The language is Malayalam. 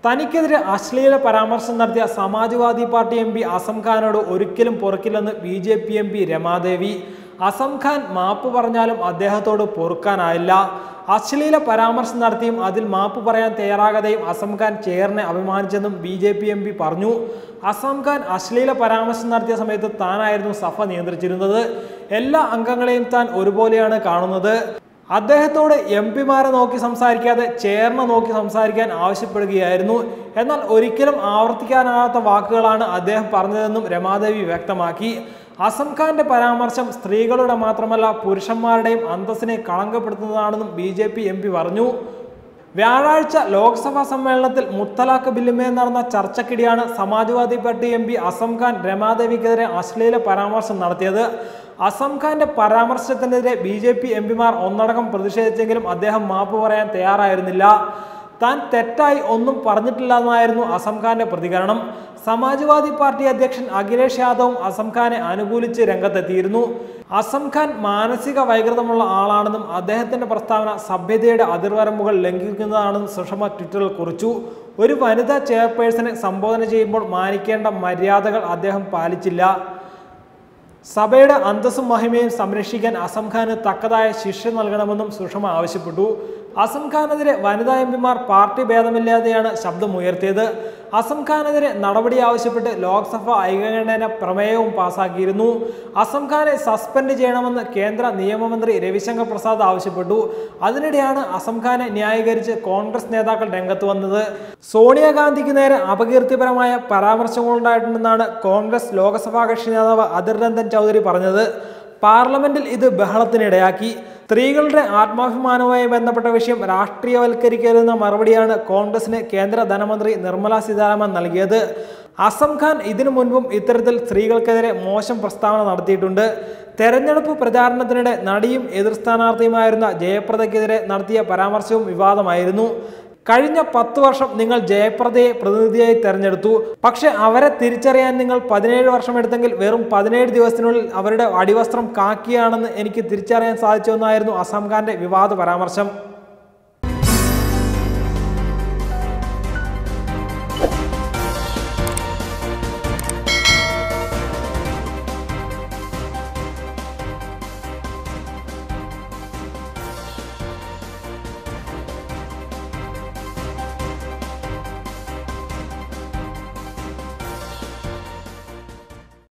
തനിക്കെതിരെ അശ്ലീല പരാമർശം നടത്തിയ Samajwadi party M P Azam ഖാനോട് ഒരിക്കലും പൊറുക്കില്ലെന്ന് B J P M P Ramadevi Azam Khan മാപ്പ് പറഞ്ഞാലും അദ്ദേഹത്തോട് പൊറുക്കാനായില്ല അശ്ലീല പരാമർശം നടത്തിയും അതിൽ മാപ്പ് പറയാൻ തയ്യാറാകാതെയും അസം ഖാൻ ചെയറിനെ അഭിമാനിച്ചെന്നും B J P M P പറഞ്ഞു അസം ഖാൻ അശ്ലീല പരാമർശം നടത്തിയ സമയത്ത് താനായിരുന്നു സഭ നിയന്ത്രിച്ചിരുന്നത് എല്ലാ അംഗങ്ങളെയും താൻ ഒരുപോലെയാണ് കാണുന്നത് അദ്ദേഹത്തോട് എം പിമാരെ നോക്കി സംസാരിക്കാതെ ചെയറിനെ നോക്കി സംസാരിക്കാൻ ആവശ്യപ്പെടുകയായിരുന്നു എന്നാൽ ഒരിക്കലും ആവർത്തിക്കാനാകാത്ത വാക്കുകളാണ് അദ്ദേഹം പറഞ്ഞതെന്നും രമാദേവി വ്യക്തമാക്കി അസം ഖാന്റെ പരാമർശം സ്ത്രീകളുടെ മാത്രമല്ല പുരുഷന്മാരുടെയും അന്തസ്സിനെ കളങ്കപ്പെടുത്തുന്നതാണെന്നും B J P M P പറഞ്ഞു വ്യാഴാഴ്ച ലോക്സഭാ സമ്മേളനത്തിൽ മുത്തലാഖ് ബില്ലുമേൽ നടന്ന ചർച്ചയ്ക്കിടെയാണ് Samajwadi party M P Azam Khan രമാദേവിക്കെതിരെ അശ്ലീല പരാമർശം നടത്തിയത് അസം ഖാന്റെ പരാമർശത്തിനെതിരെ ബി ജെ പി എം പിമാർ ഒന്നടങ്കം പ്രതിഷേധിച്ചെങ്കിലും അദ്ദേഹം മാപ്പ് പറയാൻ തയ്യാറായിരുന്നില്ല താൻ തെറ്റായി ഒന്നും പറഞ്ഞിട്ടില്ലെന്നായിരുന്നു അസം ഖാന്റെ പ്രതികരണം സമാജ്വാദി പാർട്ടി അധ്യക്ഷൻ അഖിലേഷ് യാദവും അസം ഖാനെ അനുകൂലിച്ച് രംഗത്തെത്തിയിരുന്നു അസം ഖാൻ മാനസിക വൈകൃതമുള്ള ആളാണെന്നും അദ്ദേഹത്തിന്റെ പ്രസ്താവന സഭ്യതയുടെ അതിർവരമ്പുകൾ ലംഘിക്കുന്നതാണെന്നും സുഷമ ട്വിറ്ററിൽ കുറിച്ചു ഒരു വനിതാ ചെയർപേഴ്സണെ സംബോധന ചെയ്യുമ്പോൾ മാനിക്കേണ്ട മര്യാദകൾ അദ്ദേഹം പാലിച്ചില്ല സഭയുടെ അന്തസ്സും മഹിമയും സംരക്ഷിക്കാൻ അസം ഖാന് തക്കതായ ശിക്ഷ നൽകണമെന്നും സുഷമ ആവശ്യപ്പെട്ടു അസം ഖാനെതിരെ വനിതാ എം പിമാർ പാർട്ടി ഭേദമില്ലാതെയാണ് ശബ്ദമുയർത്തിയത് അസം ഖാനെതിരെ നടപടി ആവശ്യപ്പെട്ട് ലോക്സഭ ഐകകണ്ഠേന പ്രമേയവും പാസാക്കിയിരുന്നു അസം ഖാനെ സസ്പെൻഡ് ചെയ്യണമെന്ന് കേന്ദ്ര നിയമമന്ത്രി രവിശങ്കർ പ്രസാദ് ആവശ്യപ്പെട്ടു അതിനിടെയാണ് അസം ഖാനെ ന്യായീകരിച്ച് കോൺഗ്രസ് നേതാക്കൾ രംഗത്ത് വന്നത് സോണിയാഗാന്ധിക്ക് നേരെ അപകീർത്തിപരമായ പരാമർശങ്ങളുണ്ടായിട്ടുണ്ടെന്നാണ് കോൺഗ്രസ് ലോക്സഭാ കക്ഷി നേതാവ് അധിർ രഞ്ജൻ ചൗധരി പറഞ്ഞത് പാർലമെന്റിൽ ഇത് ബഹളത്തിനിടയാക്കി സ്ത്രീകളുടെ ആത്മാഭിമാനവുമായി ബന്ധപ്പെട്ട വിഷയം രാഷ്ട്രീയവൽക്കരിക്കരുന്ന മറുപടിയാണ് കോൺഗ്രസിന് കേന്ദ്ര ധനമന്ത്രി നിർമ്മല സീതാരാമൻ നൽകിയത് അസം ഖാൻ ഇതിനു മുൻപും ഇത്തരത്തിൽ സ്ത്രീകൾക്കെതിരെ മോശം പ്രസ്താവന നടത്തിയിട്ടുണ്ട് തെരഞ്ഞെടുപ്പ് പ്രചാരണത്തിനിടെ നടിയും എതിർ സ്ഥാനാർത്ഥിയുമായിരുന്ന ജയപ്രദയ്ക്കെതിരെ നടത്തിയ പരാമർശവും വിവാദമായിരുന്നു കഴിഞ്ഞ പത്ത് വർഷം നിങ്ങൾ ജയപ്രദയെ പ്രതിനിധിയായി തെരഞ്ഞെടുത്തു പക്ഷെ അവരെ തിരിച്ചറിയാൻ നിങ്ങൾ പതിനേഴ് വർഷം എടുത്തെങ്കിൽ വെറും പതിനേഴ് ദിവസത്തിനുള്ളിൽ അവരുടെ അടിവസ്ത്രം കാക്കിയാണെന്ന് എനിക്ക് തിരിച്ചറിയാൻ സാധിച്ചുവെന്നായിരുന്നു അസം ഖാന്റെ വിവാദ പരാമർശം